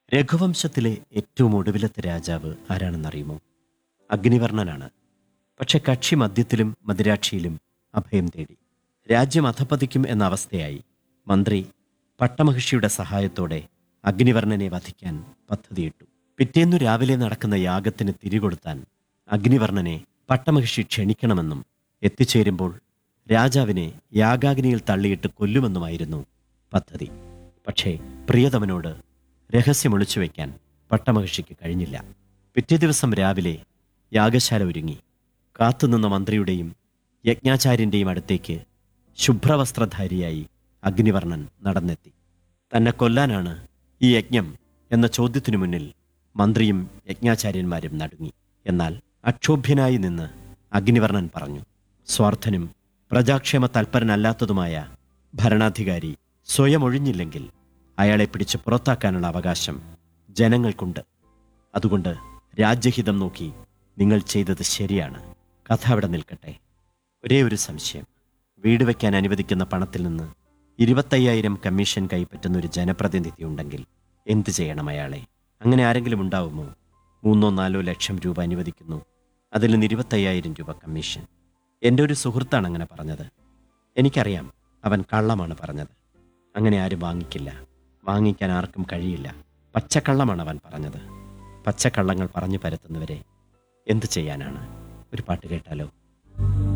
രഘുവംശത്തിലെ ഏറ്റവും ഒടുവിലത്തെ രാജാവ് ആരാണെന്നറിയുമോ അഗ്നിവർണ്ണനാണ് പക്ഷെ കക്ഷി മദ്യത്തിലും മദിരാക്ഷിയിലും അഭയം തേടി രാജ്യം അധപ്പതിക്കും എന്ന അവസ്ഥയായി മന്ത്രി പട്ടമഹിഷിയുടെ സഹായത്തോടെ അഗ്നിവർണ്ണനെ വധിക്കാൻ പദ്ധതിയിട്ടു പിറ്റേന്നു രാവിലെ നടക്കുന്ന യാഗത്തിന് തിരികൊടുത്താൻ അഗ്നിവർണ്ണനെ പട്ടമഹിഷി ക്ഷണിക്കണമെന്നും എത്തിച്ചേരുമ്പോൾ രാജാവിനെ യാഗാഗ്നിയിൽ തള്ളിയിട്ട് കൊല്ലുമെന്നുമായിരുന്നു പദ്ധതി പക്ഷേ പ്രിയതമനോട് രഹസ്യം ഒളിച്ചു വയ്ക്കാൻ പട്ടമഹിഷിക്ക് കഴിഞ്ഞില്ല പിറ്റേ ദിവസം രാവിലെ യാഗശാല ഒരുങ്ങി കാത്തുനിന്ന മന്ത്രിയുടെയും യജ്ഞാചാര്യന്റെയും അടുത്തേക്ക് ശുഭ്രവസ്ത്രധാരിയായി അഗ്നിവർണ്ണൻ നടന്നെത്തി തന്നെ കൊല്ലാനാണ് ഈ യജ്ഞം എന്ന ചോദ്യത്തിനു മുന്നിൽ മന്ത്രിയും യജ്ഞാചാര്യന്മാരും നടുങ്ങി എന്നാൽ അക്ഷോഭ്യനായി നിന്ന് അഗ്നിവർണ്ണൻ പറഞ്ഞു സ്വാർത്ഥനും പ്രജാക്ഷേമ തൽപരനല്ലാത്തതുമായ ഭരണാധികാരി സ്വയം ഒഴിഞ്ഞില്ലെങ്കിൽ അയാളെ പിടിച്ച് പുറത്താക്കാനുള്ള അവകാശം ജനങ്ങൾക്കുണ്ട് അതുകൊണ്ട് രാജ്യഹിതം നോക്കി നിങ്ങൾ ചെയ്തത് ശരിയാണ് കഥ അവിടെ നിൽക്കട്ടെ ഒരേ ഒരു സംശയം വീട് വയ്ക്കാൻ അനുവദിക്കുന്ന പണത്തിൽ നിന്ന് ഇരുപത്തയ്യായിരം കമ്മീഷൻ കൈപ്പറ്റുന്ന ഒരു ജനപ്രതിനിധി ഉണ്ടെങ്കിൽ എന്തു ചെയ്യണം അയാളെ അങ്ങനെ ആരെങ്കിലും ഉണ്ടാവുമോ മൂന്നോ നാലോ ലക്ഷം രൂപ അനുവദിക്കുന്നു അതിൽ നിന്ന് ഇരുപത്തയ്യായിരം രൂപ കമ്മീഷൻ എൻ്റെ ഒരു സുഹൃത്താണ് അങ്ങനെ പറഞ്ഞത് എനിക്കറിയാം അവൻ കള്ളമാണ് പറഞ്ഞത് അങ്ങനെ ആരും വാങ്ങിക്കില്ല വാങ്ങിക്കാൻ ആർക്കും കഴിയില്ല പച്ചക്കള്ളമാണ് അവൻ പറഞ്ഞത് പച്ചക്കള്ളങ്ങൾ പറഞ്ഞു പരത്തുന്നവരെ എന്തു ചെയ്യാനാണ് ഒരു പാട്ട് കേട്ടാലോ